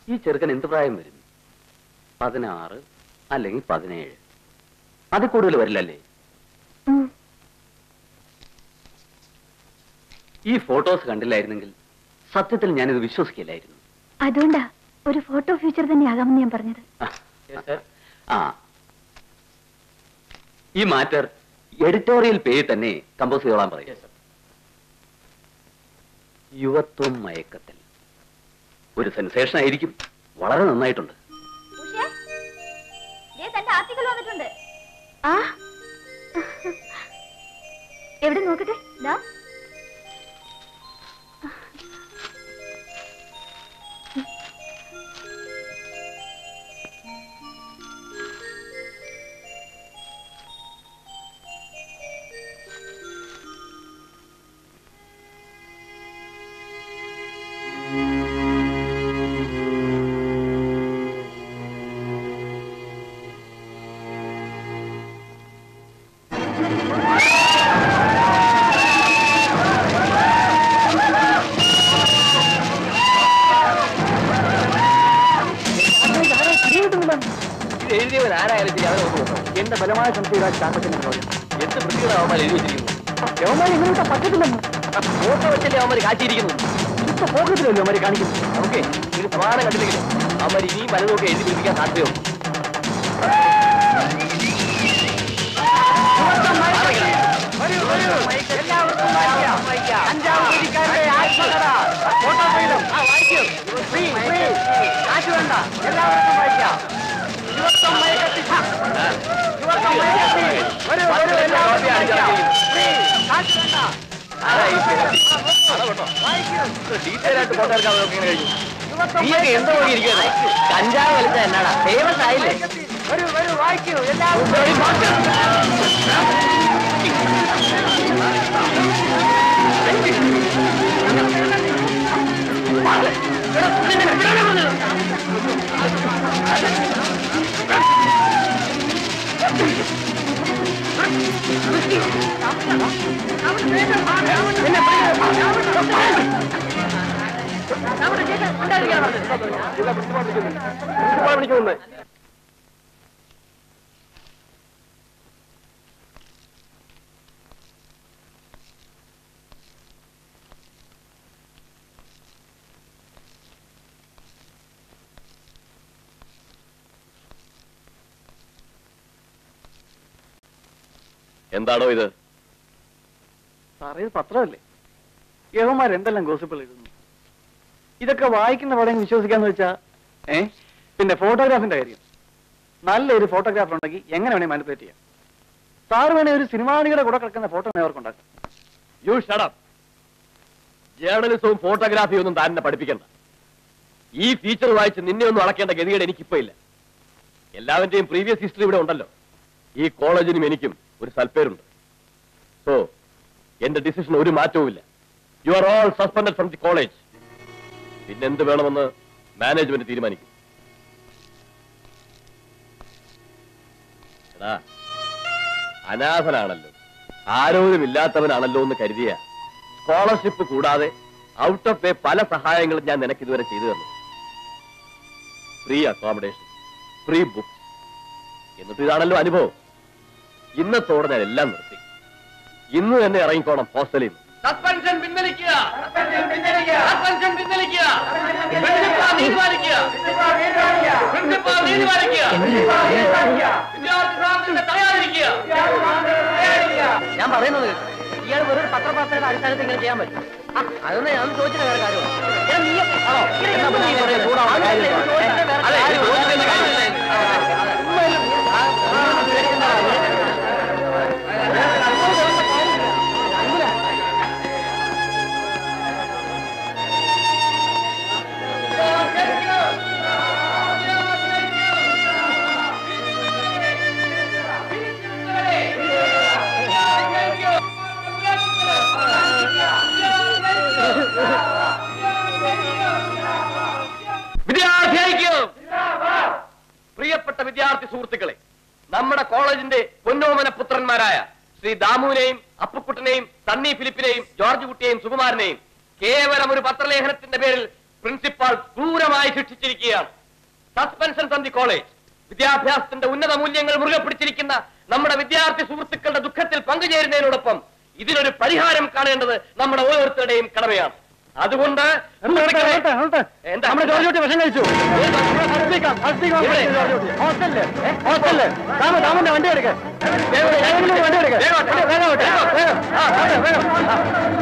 ഈ ചെറുക്കൻ എന്ത് പ്രായം വരും പതിനാറ് അല്ലെങ്കിൽ പതിനേഴ് അതിൽ കൂടുതൽ വരില്ലല്ലേ ഉം. ഈ ഫോട്ടോസ് കണ്ടില്ലായിരുന്നെങ്കിൽ സത്യത്തിൽ ഞാനിത് വിശ്വസിക്കില്ലായിരുന്നു അതുകൊണ്ടാ ഒരു ഫോട്ടോ ഫ്യൂച്ചർ തന്നെയാകാമെന്ന് ഞാൻ പറഞ്ഞത് ആ ഈ മാറ്റർ എഡിറ്റോറിയൽ പേജ് തന്നെ കമ്പോസ് ചെയ്തോളാൻ പറയും യുവത്വം മയക്കത്തിൽ ഒരു സെൻസേഷൻ ആയിരിക്കും വളരെ നന്നായിട്ടുണ്ട് ആർട്ടിക്കൽ വന്നിട്ടുണ്ട് ആ എവിടെ നോക്കട്ടെ ദാ ഇത് എഴുതിയവൻ ആരായാലും ശരി അവരെ ഒന്ന് നോക്കണം എന്റെ ബലമായ സംശയം ശാസ്ത്രത്തിന്റെ പ്രോജക്ട് എന്ത് വൃത്തികളാണ് അവന്മാർ എഴുതി വെച്ചിരിക്കുന്നു അവന്മാർ ഇങ്ങനെ പറ്റത്തില്ലെന്ന് ഫോട്ടോ വെച്ചല്ലേ അവന്മാർ കാച്ചിരിക്കുന്നു ഇപ്പൊ പോക്കത്തിലല്ലേ അവന്മാർ കാണിക്കുന്നു നമുക്ക് ഇത് സമാധാനം കണ്ടില്ലെങ്കിൽ അവന്മാർ ഇനിയും പലതൊക്കെ എഴുതി പിടിപ്പിക്കാൻ സാധ്യതയുണ്ട് ഡീറ്റെയിൽ ആയിട്ട് ഫോട്ടോ എടുക്കാൻ നോക്കി കഴിഞ്ഞു നീയൊക്കെ എന്തോ ഇരിക്കുന്നത് കഞ്ചാവ് വലിച്ച എന്നാടാ ഫേമസ് ആയില്ലേ എന്താണോ ഇത് സാറേ ഇത് പത്രമല്ലേ യവന്മാർ എന്തെല്ലാം ഗോസിപ്പുകൾ എഴുതുന്നു ഇതൊക്കെ വായിക്കുന്ന പടം വിശ്വസിക്കാന്ന് വെച്ചാ ഏ പിന്നെ ഫോട്ടോഗ്രാഫിന്റെ കാര്യം നല്ലൊരു ഫോട്ടോഗ്രാഫർ ഉണ്ടെങ്കിൽ എങ്ങനെ വേണേ മാനിപ്പുലേറ്റ് ചെയ്യാം സാറ് വേണേ ഒരു സിനിമാണിയുടെ കൂടെ കിടക്കുന്ന ഫോട്ടോ അവർക്ക് ഉണ്ടാക്കാം യു ഷടപ്പ് ജേർണലിസവും ഫോട്ടോഗ്രാഫിയും ഒന്നും താൻ എന്നെ പഠിപ്പിക്കണ്ട ഈ ഫീച്ചർ വായിച്ച് നിന്നെ ഒന്നും അളക്കേണ്ട ഗതികേട് എനിക്കിപ്പോ ഇല്ല എല്ലാവന്റെയും പ്രീവിയസ് ഹിസ്റ്ററി ഇവിടെ ഉണ്ടല്ലോ ഈ കോളേജിനും എനിക്കും ഒരു സൽപ്പേരുണ്ട് സോ എന്റെ ഡിസിഷൻ ഒരു മാറ്റവും ഇല്ല you are all suspended from the college പിന്നെന്ത് വേണമെന്ന് മാനേജ്മെന്റ് തീരുമാനിക്കും എടാ അനാഥനാണല്ലോ ആരോഗ്യമില്ലാത്തവനാണല്ലോ എന്ന് കരുതിയ സ്കോളർഷിപ്പ് കൂടാതെ ഔട്ട് ഓഫ് പേ പല സഹായങ്ങളും ഞാൻ നിനക്ക് ഇതുവരെ ചെയ്തു തന്നു ഫ്രീ അക്കോമഡേഷൻ ഫ്രീ ബുക്ക് എന്നിട്ട് ഇതാണല്ലോ അനുഭവം ഇന്നത്തോടെ ഞാൻ എല്ലാം നിർത്തി ഇന്ന് തന്നെ ഇറങ്ങിക്കോണം ഹോസ്റ്റലിൽ നിന്ന് സസ്പെൻഷൻ പിൻവലിക്കുക സസ്പെൻഷൻ പിൻവലിക്കുക പ്രിൻസിപ്പാൾ നീതി പാലിക്കുക പ്രിൻസിപ്പാൾ നീതി പാലിക്കുക വിദ്യാർത്ഥി സ്വാതന്ത്ര്യം തടയാതിരിക്കുക ഞാൻ പറയുന്നത് ഇയാൾ വെറും പത്രപ്രവർത്തനയുടെ അടിസ്ഥാനത്തിൽ ഇങ്ങനെ ചെയ്യാൻ പറ്റും ആ, അതൊന്നും ഞാൻ ചോദിച്ചിട്ട് വേറെ കാര്യമാണ് എടാ, നീ ആണോ? എന്നാ പിന്നെ നീ പറയുന്നത്? ചൂടാവുന്ന അതല്ല, ഇത് കാര്യമാണ്. ചോദിച്ചിട്ട് വേറെ അതെ, ഇത് കാര്യമാണ്. ചോദിച്ചിട്ട് കാര്യമില്ല. ആ, ആ, പേടിക്കേണ്ട കാര്യം. വിദ്യാർത്ഥി ഐക്യം പ്രിയപ്പെട്ട വിദ്യാർത്ഥി സുഹൃത്തുക്കളെ നമ്മുടെ കോളേജിന്റെ പൊന്നോമന പുത്രന്മാരായ ശ്രീ ദാമുവിനെയും അപ്പുക്കുട്ടനെയും സണ്ണി ഫിലിപ്പിനെയും ജോർജ് കുട്ടിയെയും സുകുമാരനെയും കേവലം ഒരു പത്രലേഖനത്തിന്റെ പേരിൽ പ്രിൻസിപ്പാൾ ക്രൂരമായി ക്രൂരമായി ശിക്ഷിച്ചിരിക്കുകയാണ് സസ്പെൻഷൻ തന്തി കോളേജ് വിദ്യാഭ്യാസത്തിന്റെ ഉന്നത മൂല്യങ്ങൾ മുറുകെ പിടിച്ചിരിക്കുന്ന നമ്മുടെ വിദ്യാർത്ഥി സുഹൃത്തുക്കളുടെ ദുഃഖത്തിൽ പങ്കുചേരുന്നതിനോടൊപ്പം ഇതിനൊരു പരിഹാരം കാണേണ്ടത് നമ്മുടെ ഓരോരുത്തരുടെയും കടമയാണ് അതുകൊണ്ട് എന്താ? നമ്മുടെ ജോർജ് കുട്ടി വിഷം കഴിച്ചു ഹർഷിക്കാം, ഹർഷിക്കാം, ഇവിടെ. ജോർജ് കുട്ടി. ഹോസ്റ്റലില് ഹോസ്റ്റലില് താമ താമന്റെ വണ്ടി എടുക്ക വണ്ടി എടുക്ക വേഗം ആട്ടെ. വേഗം ആട്ടെ. വേഗം. ആ, ആട്ടെ, വേഗം. ആ.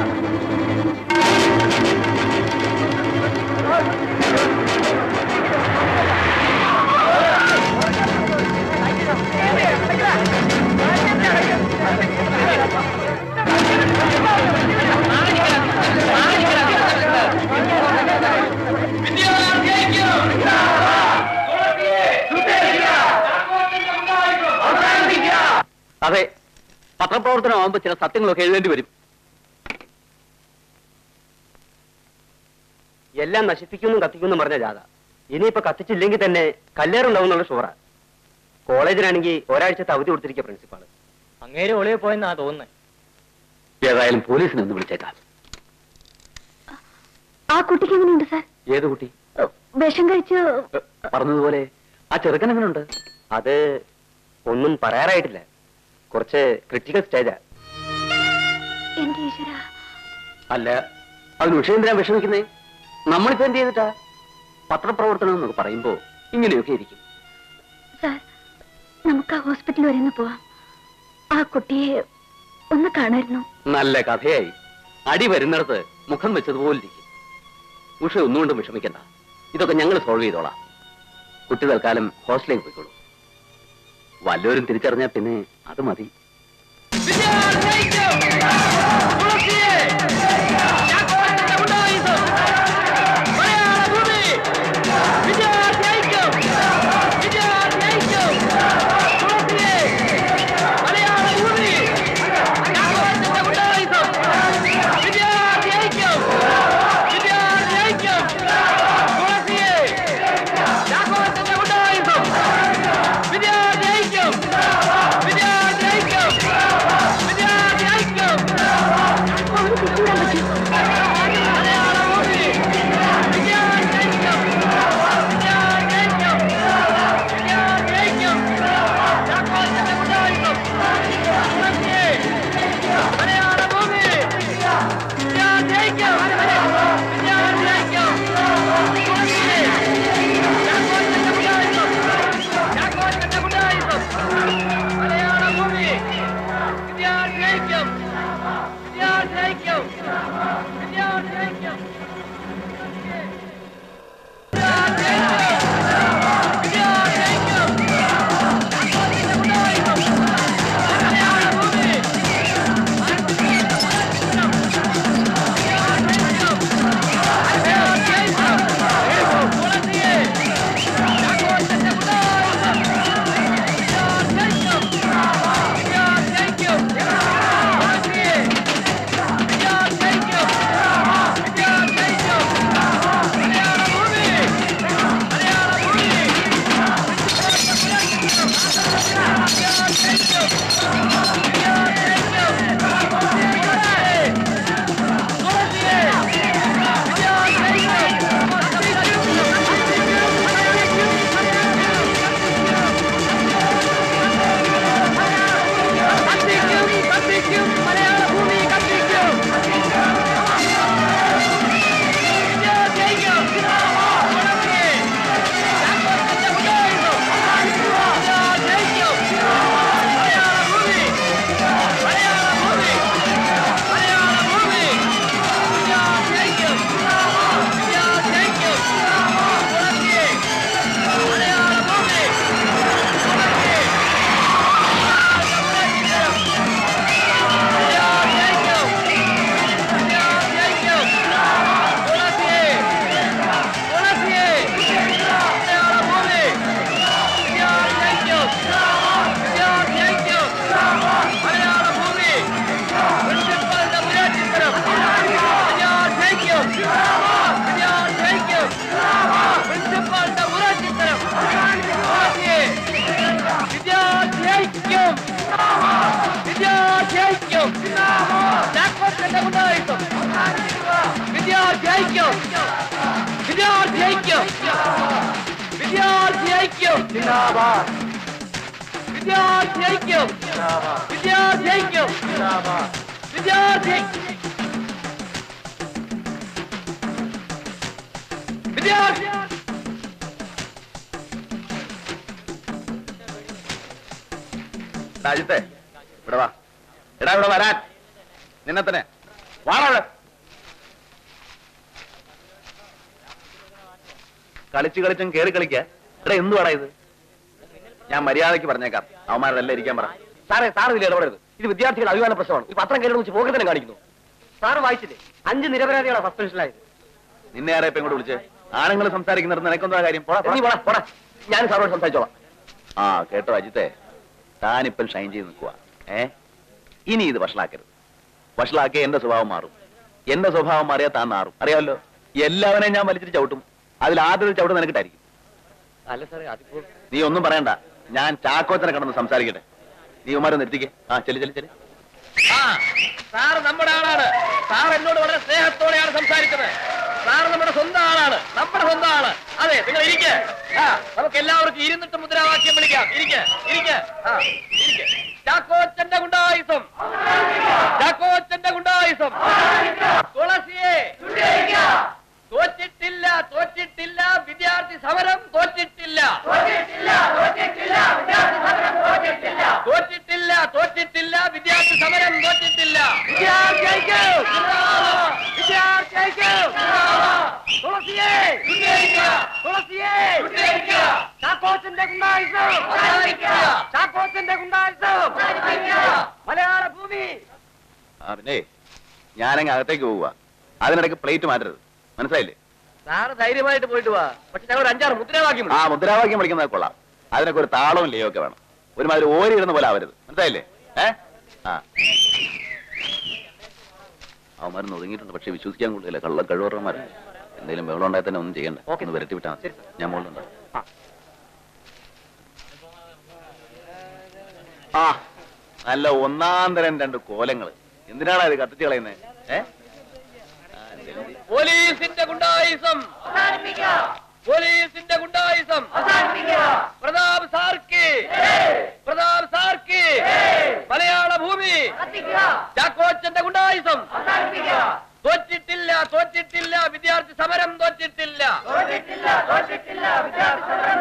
അതെ പത്രപ്രവർത്തനമാകുമ്പോ ചില സത്യങ്ങളൊക്കെ എഴുതേണ്ടി വരും എല്ലാം നശിപ്പിക്കുന്നു കത്തിക്കുന്നു പറഞ്ഞ ജാഥ ഇനിയിപ്പോ കത്തിച്ചില്ലെങ്കിൽ തന്നെ കല്ലേറുണ്ടാവും എന്നുള്ള ഷുവറാ കോളേജിലാണെങ്കിൽ ഒരാഴ്ചത്തെ അവധി കൊടുത്തിരിക്കുക പ്രിൻസിപ്പാള് അങ്ങേര് ഒളിയെ പോയെന്നാ തോന്നുന്നത് ഏതായാലും പോലീസിനെ ഒന്ന് വിളിച്ചേക്കാം ആ കുട്ടിക്ക് എങ്ങനെയുണ്ട് സാർ ഏത് കുട്ടി ഏ, വിഷം കഴിച്ച് ഏ, പറഞ്ഞതുപോലെ ആ ചെറുക്കൻ എങ്ങനെയുണ്ട് അത് ഒന്നും പറയാറായിട്ടില്ല കുറച്ച് ക്രിട്ടിക്കൽ സ്റ്റേജാ എന്റെ ഈശ്വര അല്ല അതിന് വിഷയം എന്തിനാ വിഷമിക്കുന്നേ നമ്മളിപ്പോ എന്ത് ചെയ്തിട്ടാ പത്രപ്രവർത്തനം എന്നൊക്കെ പറയുമ്പോ ഇങ്ങനെയൊക്കെ ഇരിക്കും സാർ നമുക്ക് ആ ഹോസ്പിറ്റൽ വരെ ഒന്ന് പോവാം ആ കുട്ടിയെ ഒന്ന് കാണായിരുന്നു നല്ല കഥയായി അടി വരുന്നിടത്ത് മുഖം വെച്ചതുപോലെ ഇരിക്കും ഉഷ ഒന്നുകൊണ്ടും വിഷമിക്കണ്ട ഇതൊക്കെ ഞങ്ങൾ സോൾവ് ചെയ്തോളാം കുട്ടി തൽക്കാലം ഹോസ്റ്റലിലേക്ക് പോയിക്കോളൂ വല്ലവരും തിരിച്ചറിഞ്ഞാൽ പിന്നെ അത് മതി വിദ്യാർത്ഥി ഐക്യം വിദ്യാർത്ഥി ഐക്യം ഐക്യം വിദ്യാർത്ഥി ഐക്യം വിദ്യാർത്ഥി ഐക്യം വിദ്യാർത്ഥി വിദ്യാർത്ഥി രാജ്യത്തെ ഇവിടെ വാ എടാ ഇവിടെ വരാൻ നിന്നെ തന്നെ വാണവിടെ കളിച്ച് കളിച്ചും കേറി കളിക്ക എടാ എന്ത് വേടാ ഇത് ഞാൻ മര്യാദയ്ക്ക് പറഞ്ഞേക്കാം അവന്മാരെല്ലാം ഇരിക്കാൻ പറ സാറേ സാർ ഇതിൽ ഇടപെടരുത് ഇത് വിദ്യാർത്ഥികളുടെ അഭിമാന പ്രശ്നമാണ് ഈ പത്രം കയറി വെച്ച് പോകെ തന്നെ കാണിക്കുന്നു സാറ് വായിച്ചില്ലേ അഞ്ച് നിരപരാധികളാണ് സസ്പെൻഷനിലായത് നിന്നെ ആരെ ഇപ്പൊ ഇങ്ങോട്ട് വിളിച്ച് ആണുങ്ങൾ സംസാരിക്കുന്നിടത്ത് നിനക്കെന്താ കാര്യം പോടാ, പോടാ. നീ പോടാ പോടാ ഞാൻ സാറോട് സംസാരിച്ചോളാം ആ കേട്ടോ അജിത്തെ താനിപ്പം ഷൈൻ ചെയ്ത് നിൽക്കുക ഏ ഇനി ഇത് വഷളാക്കരുത് വഷളാക്കിയ എന്റെ സ്വഭാവം മാറും എന്റെ സ്വഭാവം മാറിയാ താൻ മാറും അറിയാമല്ലോ എല്ലാവരെയും ഞാൻ വലിച്ചിട്ട് ചവിട്ടും അതിൽ ആദ്യത്തെ ചവിട്ട് നിനക്കിട്ടായിരിക്കും അല്ല സാറേ അതിപ്പോ നീ ഒന്നും പറയണ്ട ഞാൻ ചാക്കോച്ചനെ കടന്ന് സംസാരിക്കട്ടെ നീ ഉമാരൊന്ന് എത്തിക്കേ ആ ചെല്ലു ചെല്ലു ചെല്ലു ആ സാർ നമ്മുടെ ആളാണ് സാർ എന്നോട് വളരെ സ്നേഹത്തോടെയാണ് സംസാരിച്ചത് സാർ നമ്മുടെ സ്വന്തം ആളാണ് നമ്മുടെ സ്വന്തം ആള് അതെ നിങ്ങൾ ഇരിക്കെ ആ നമുക്ക് എല്ലാവർക്കും ഇരുന്നിട്ട് മുദ്രാവാക്യം വിളിക്കാം ഇരിക്കെ ഇരിക്കെ ആ ഇരിക്കെ ചാക്കോച്ചന്റെ ഗുണ്ടായുസം ചാക്കോച്ചന്റെ ഗുണ്ടായുസം തുളസിയെ തോറ്റിട്ടില്ല തോറ്റിട്ടില്ല വിദ്യാർത്ഥി സമരം തോറ്റിട്ടില്ല തോറ്റിട്ടില്ല തോറ്റിട്ടില്ല വിദ്യാർത്ഥി സമരം തോറ്റിട്ടില്ല വിദ്യാർത്ഥി ഐക്യം! വിദ്യാർത്ഥി ഐക്യം! തുളസിയെ! തുളസിയെ! ചാക്കോച്ചന്റെ ഗുണ്ടായുസം! ചാക്കോച്ചന്റെ ഗുണ്ടായുസം! മലയാള ഭൂമി ആ പിന്നെ ഞാനങ്ങ് അകത്തേക്ക് പോവുക അതിനിടയ്ക്ക് പ്ലേറ്റ് മാറ്റരുത് മനസ്സിലായില്ലേ സാറ് ധൈര്യമായിട്ട് പോയിട്ട് വാ പക്ഷെ ഞങ്ങൾ ഒരു അഞ്ചാറ് മുദ്രാവാക്യം ആ മുദ്രാവാക്യം വിളിക്കുന്നത് കൊള്ളാം അതിനൊക്കെ ഒരു താളവും ലയോ ഒക്കെ വേണം ഒരുമാതിരി ഓരി ഇടുന്ന പോലെ ആവരുത് മനസ്സിലായില്ലേ ഏ ആ അവന്മാരൊന്നും ഒതുങ്ങിയിട്ടുണ്ട് പക്ഷെ വിശ്വസിക്കാൻ കൊള്ളില്ല കള്ള കഴിവറന്മാർ എന്തെങ്കിലും ബഹളം ഉണ്ടായി തന്നെ ഒന്നും ചെയ്യണ്ട ഓക്കേ. ഒന്ന് വരട്ടി വിട്ടാൽ മതി ഞാൻ മുകളിലുണ്ട് ആ നല്ല ഒന്നാം തരം രണ്ട് കോലങ്ങള് എന്തിനാണ് ഇത് കത്തിച്ച് കളയുന്നത് ഏ ആ, ജൽദി. പോലീസിന്റെ ഗുണ്ടായുസം പോലീസിന്റെ ഗുണ്ടായുസം പ്രതാപ് സാർക്ക് പ്രതാപ് സാർക്ക് മലയാള ഭൂമി ചാക്കോച്ചന്റെ ഗുണ്ടായുസം തോറ്റിട്ടില്ല തോറ്റിട്ടില്ല വിദ്യാർത്ഥി സമരം തോറ്റിട്ടില്ല